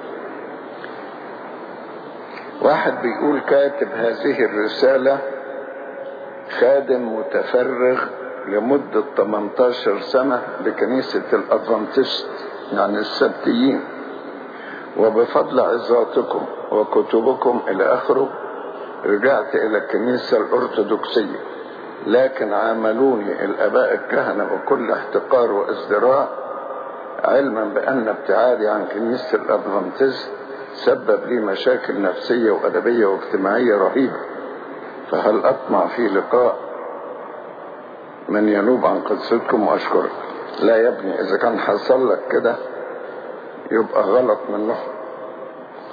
واحد بيقول كاتب هذه الرسالة خادم متفرغ لمدة 18 سنة لكنيسة الأدفانتست يعني السبتيين وبفضل عظاتكم وكتبكم إلى آخره رجعت إلى الكنيسة الأرثوذكسية لكن عاملوني الاباء الكهنة بكل احتقار وازدراء علما بان ابتعادي عن كنيسة الادفانتست سبب لي مشاكل نفسية وادبية واجتماعية رهيبة فهل اطمع في لقاء من ينوب عن قدستكم واشكرك لا يا ابني اذا كان حصل لك كده يبقى غلط منهم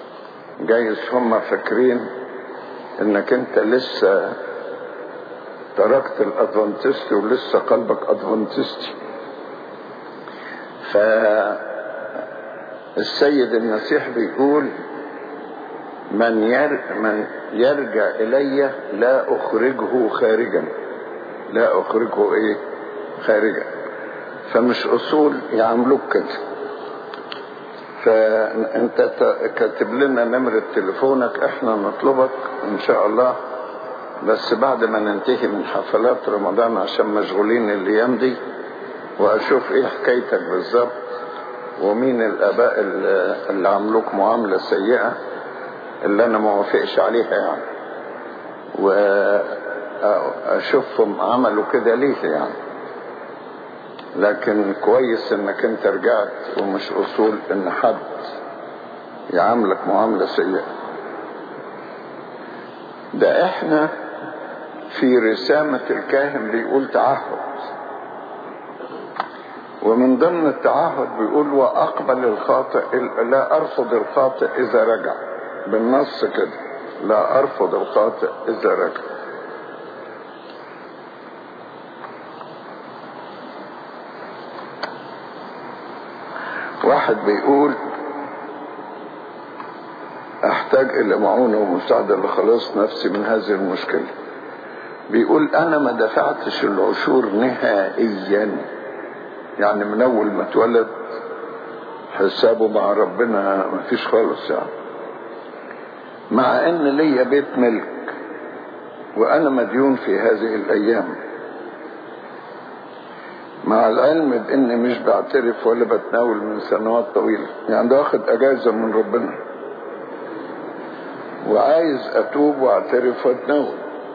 جايز هم فاكرين انك انت لسه تركت الادفانتستي ولسه قلبك ادفانتستي فالسيد المسيح بيقول من, ير من يرجع الي لا اخرجه خارجا لا اخرجه ايه خارجا فمش اصول يعملوك كده فانت كاتب لنا نمرة تليفونك احنا نطلبك ان شاء الله بس بعد ما ننتهي من حفلات رمضان عشان مشغولين الايام دي واشوف ايه حكايتك بالظبط ومين الاباء اللي عملوك معاملة سيئة اللي انا ما وافقش عليها يعني واشوفهم عملوا كده ليه يعني لكن كويس انك انت رجعت ومش اصول ان حد يعاملك معاملة سيئة ده احنا في رسامة الكاهن بيقول تعهد ومن ضمن التعهد بيقول واقبل الخاطئ لا ارفض الخاطئ اذا رجع بالنص كده لا ارفض الخاطئ اذا رجع واحد بيقول احتاج الى معونة ومساعدة لخلاص نفسي من هذه المشكلة بيقول انا ما دفعتش العشور نهائيا يعني من اول ما اتولد حسابه مع ربنا ما فيش خالص يعني مع ان ليا بيت ملك وانا مديون في هذه الايام مع العلم باني مش بعترف ولا بتناول من سنوات طويلة يعني ده واخد اجازة من ربنا وعايز اتوب واعترف واتناول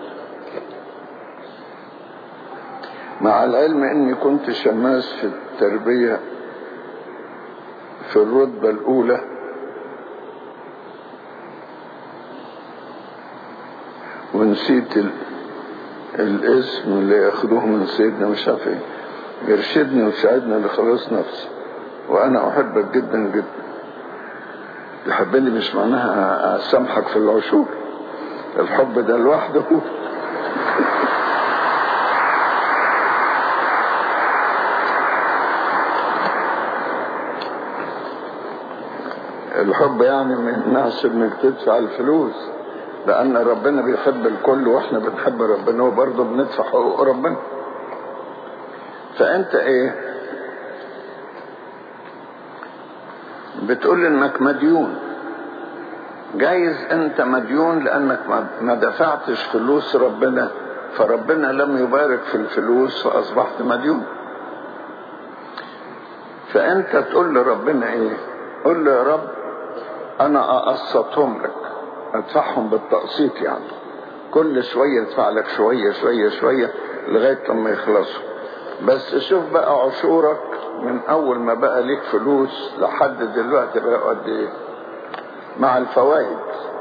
مع العلم اني كنت شماس في التربية في الرتبة الاولى ونسيت ال... الاسم اللي ياخدوه من سيدنا مش عارف ايه يرشدني ويساعدني لخلاص نفسي وانا احبك جدا جدا تحبني مش معناها اسامحك في العشور الحب ده لوحده الحب يعني ما يمنعش انك تدفع الفلوس لان ربنا بيحب الكل واحنا بنحب ربنا وبرضه بندفع حقوق ربنا فانت ايه بتقول انك مديون جايز انت مديون لانك ما دفعتش فلوس ربنا فربنا لم يبارك في الفلوس فاصبحت مديون فانت تقول لربنا ايه قول له يا رب انا اقسطهم لك ادفعهم بالتقسيط يعني كل شوية ادفع لك شوية شوية شوية لغاية لما يخلصوا بس شوف بقى عشورك من اول ما بقى ليك فلوس لحد دلوقتي بقى قد ايه مع الفوائد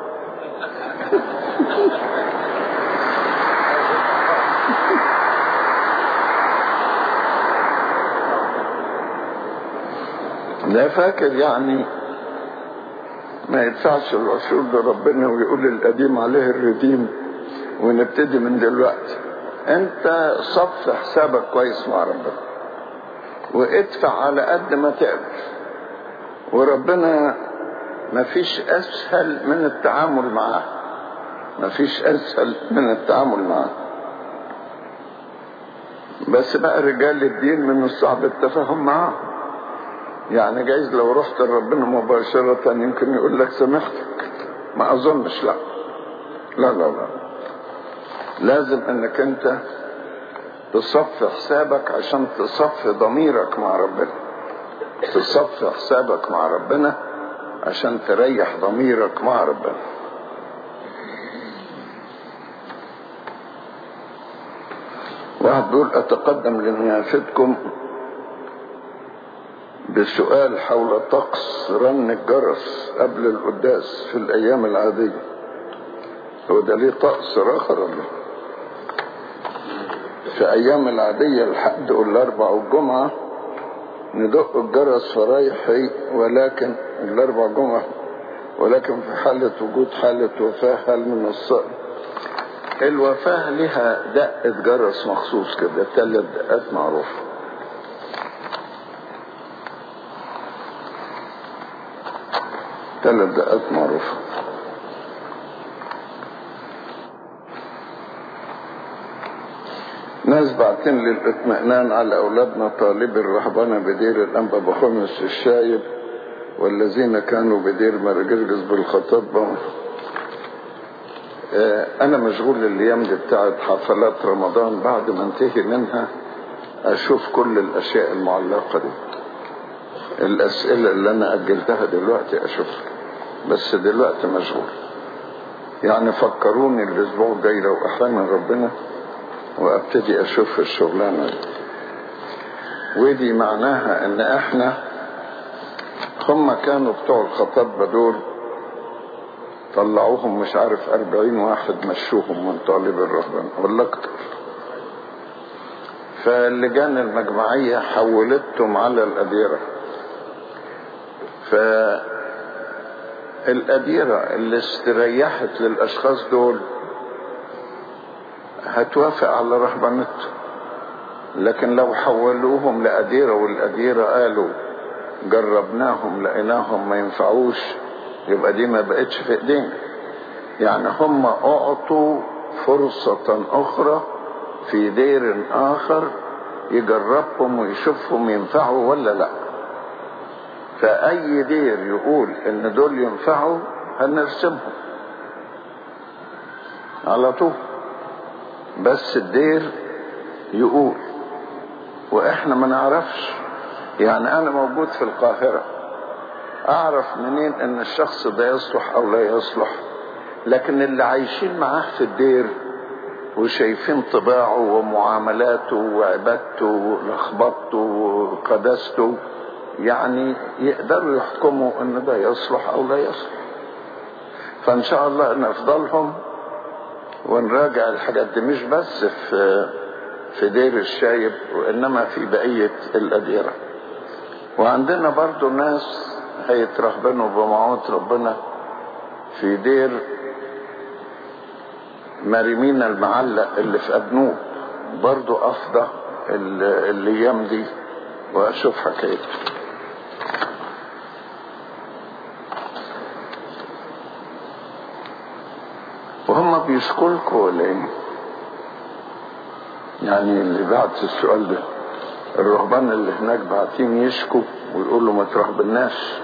لا فاكر يعني ما يدفعش العشور ده ربنا ويقول القديم عليه الرديم ونبتدي من دلوقتي انت صف حسابك كويس مع ربنا وادفع على قد ما تقدر وربنا ما فيش اسهل من التعامل معاه ما فيش اسهل من التعامل معاه بس بقى رجال الدين من الصعب التفاهم معاه يعني جايز لو رحت لربنا مباشرة يمكن يقول لك سامحتك ما اظنش لا لا لا لا لازم انك انت تصفي حسابك عشان تصفي ضميرك مع ربنا تصفي حسابك مع ربنا عشان تريح ضميرك مع ربنا واحد بيقول اتقدم لنيافتكم بسؤال حول طقس رن الجرس قبل القداس في الايام العادية هو ده ليه طقس اخر ولا في ايام العادية الحد والاربع والجمعة ندق الجرس فرايحي ولكن الاربع جمعة ولكن في حالة وجود حالة وفاة هل من الصائم الوفاة لها دقة جرس مخصوص كده ثلاث دقات معروفة ثلاث دقات معروفة ناس بعتين للاطمئنان على أولادنا طالب الرهبنة بدير الأنبا بخمس الشايب والذين كانوا بدير مرجرجس بالخطبة أنا مشغول الأيام دي بتاعت حفلات رمضان بعد ما انتهي منها أشوف كل الأشياء المعلقة دي الأسئلة اللي أنا أجلتها دلوقتي أشوفها بس دلوقتي مشغول يعني فكروني الأسبوع الجاي لو أحيانا ربنا وابتدي اشوف الشغلانة دي ودي معناها ان احنا هم كانوا بتوع الخطابة دول طلعوهم مش عارف أربعين واحد مشوهم من طالب الرهبان ولا أكتر فاللجان المجمعية حولتهم على الأديرة فالأديرة اللي استريحت للأشخاص دول هتوافق على رهبنته لكن لو حولوهم لأديرة والأديرة قالوا جربناهم لقيناهم ما ينفعوش يبقى دي ما بقتش في ايدينا يعني هم اعطوا فرصة اخرى في دير اخر يجربهم ويشوفهم ينفعوا ولا لا فاي دير يقول ان دول ينفعوا هنرسمهم على طول بس الدير يقول واحنا ما نعرفش يعني انا موجود في القاهرة اعرف منين ان الشخص ده يصلح او لا يصلح لكن اللي عايشين معاه في الدير وشايفين طباعه ومعاملاته وعبادته ولخبطته وقداسته يعني يقدروا يحكموا ان ده يصلح او لا يصلح فان شاء الله نفضلهم ونراجع الحاجات دي مش بس في في دير الشايب وانما في بقية الاديرة وعندنا برضو ناس هيترهبنوا بمعونة ربنا في دير مريمين المعلق اللي في ابنوب برضو افضى الايام دي واشوف حكايته وهم بيشكلكوا ولا ايه يعني اللي بعت السؤال ده الرهبان اللي هناك بعتين يشكوا ويقولوا ما ترهبناش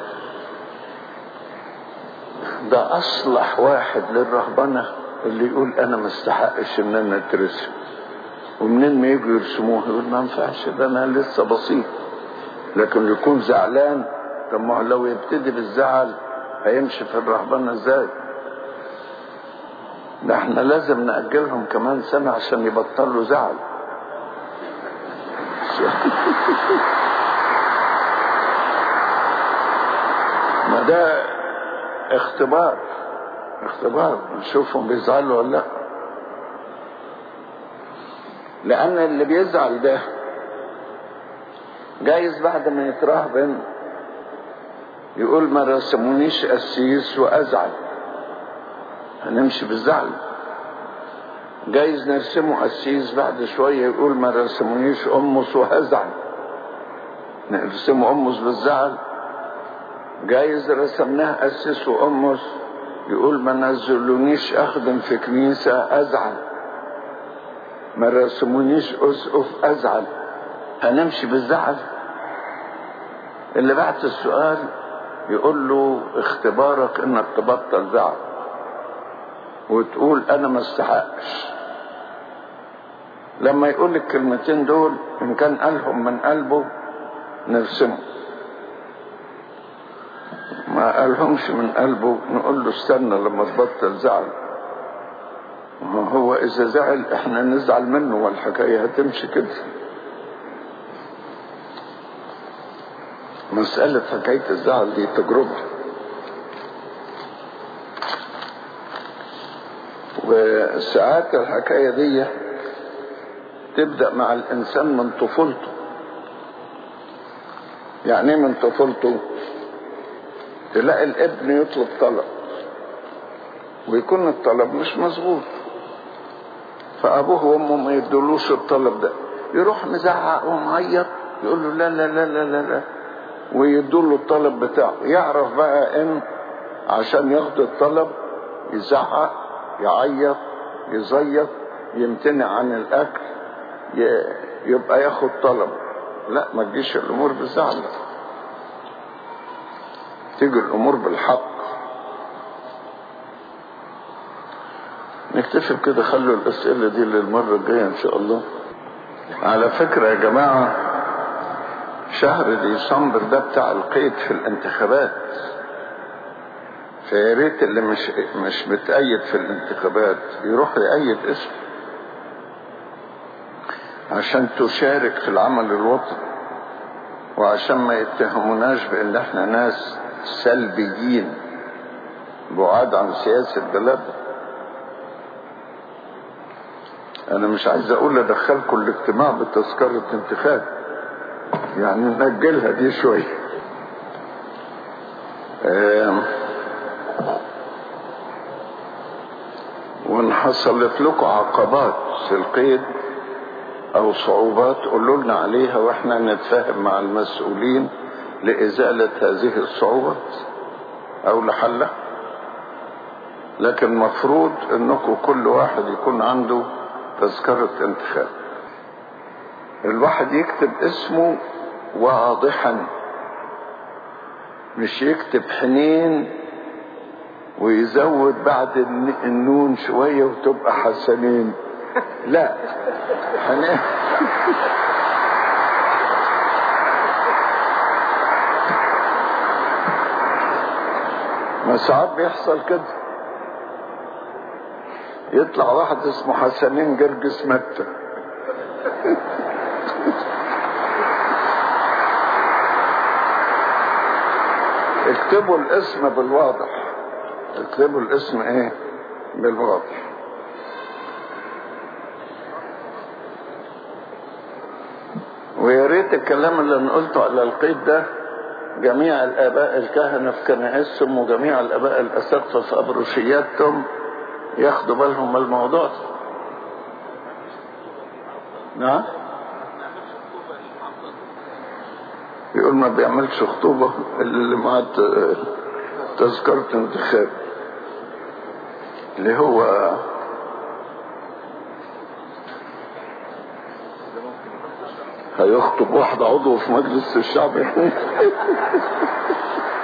ده اصلح واحد للرهبنة اللي يقول انا ما استحقش ان انا اترسم ومنين ما يجوا يرسموه يقول ما ينفعش ده انا لسه بسيط لكن يكون زعلان طب ما لو يبتدي بالزعل هيمشي في الرهبنة ازاي ده احنا لازم نأجلهم كمان سنة عشان يبطلوا زعل ما ده اختبار اختبار نشوفهم بيزعلوا ولا لا لأن اللي بيزعل ده جايز بعد ما يترهبن يقول ما رسمونيش قسيس وأزعل هنمشي بالزعل جايز نرسمه قسيس بعد شوية يقول ما رسمونيش أمس وهزعل نرسمه أمس بالزعل جايز رسمناه قسيس وأمس يقول ما نزلونيش أخدم في كنيسة أزعل ما رسمونيش أسقف أزعل هنمشي بالزعل اللي بعت السؤال يقول له اختبارك انك تبطل زعل وتقول انا ما استحقش لما يقول الكلمتين دول ان كان قالهم من قلبه نرسمه ما قالهمش من قلبه نقول له استنى لما تبطل زعل هو اذا زعل احنا نزعل منه والحكاية هتمشي كده مسألة حكاية الزعل دي تجربة وساعات الحكاية دي تبدأ مع الإنسان من طفولته يعني من طفولته تلاقي الابن يطلب طلب ويكون الطلب مش مظبوط فابوه وامه ما يدولوش الطلب ده يروح مزعق ومعيط يقول له لا لا لا لا لا, لا. ويدوا له الطلب بتاعه يعرف بقى ان عشان ياخد الطلب يزعق يعيط يزيط يمتنع عن الاكل يبقى ياخد طلب لا ما تجيش الامور بالزعل تيجي الامور بالحق نكتفي بكده خلوا الاسئله دي للمره الجايه ان شاء الله على فكره يا جماعه شهر ديسمبر ده بتاع القيد في الانتخابات فيا ريت اللي مش مش بتأيد في الانتخابات يروح يأيد اسمه عشان تشارك في العمل الوطني وعشان ما يتهموناش بان احنا ناس سلبيين بعاد عن سياسة بلادنا انا مش عايز اقول ادخلكم الاجتماع بتذكرة انتخاب يعني نأجلها دي شوية وان حصلت لكم عقبات في القيد او صعوبات قولوا لنا عليها واحنا نتفاهم مع المسؤولين لازالة هذه الصعوبات او لحلها لكن مفروض انكم كل واحد يكون عنده تذكرة انتخاب الواحد يكتب اسمه واضحا مش يكتب حنين ويزود بعد النون شوية وتبقى حسنين لا حنين ما ساعات بيحصل كده يطلع واحد اسمه حسنين جرجس متى اكتبوا الاسم بالواضح اكتبوا الاسم ايه بالواضح ويا ريت الكلام اللي انا قلته على القيد ده جميع الاباء الكهنه في كنائسهم وجميع الاباء الاساتذه في ابروشياتهم ياخدوا بالهم من الموضوع ده نعم يقول ما بيعملش خطوبة اللي معاه تذكرة انتخاب اللي هو هيخطب واحد عضو في مجلس الشعب